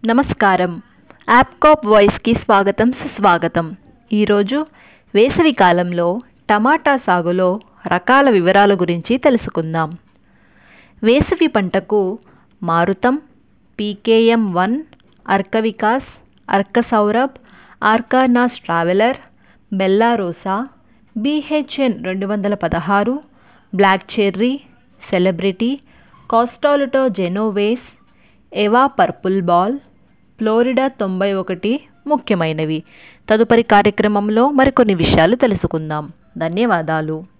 నమస్కారం యాప్కాప్ వాయిస్కి స్వాగతం సుస్వాగతం ఈరోజు వేసవి కాలంలో టమాటా సాగులో రకాల వివరాల గురించి తెలుసుకుందాం వేసవి పంటకు Marutham PKM one Arka Vikas Arka Saurabh Arkansas traveler Bella Rosa BHN రెండు వందల పదహారు black cherry celebrity Costoluto Genovese Eva purple ball Florida తొంభై ఒకటి ముఖ్యమైనవి తదుపరి కార్యక్రమంలో మరికొన్ని విషయాలు తెలుసుకుందాం ధన్యవాదాలు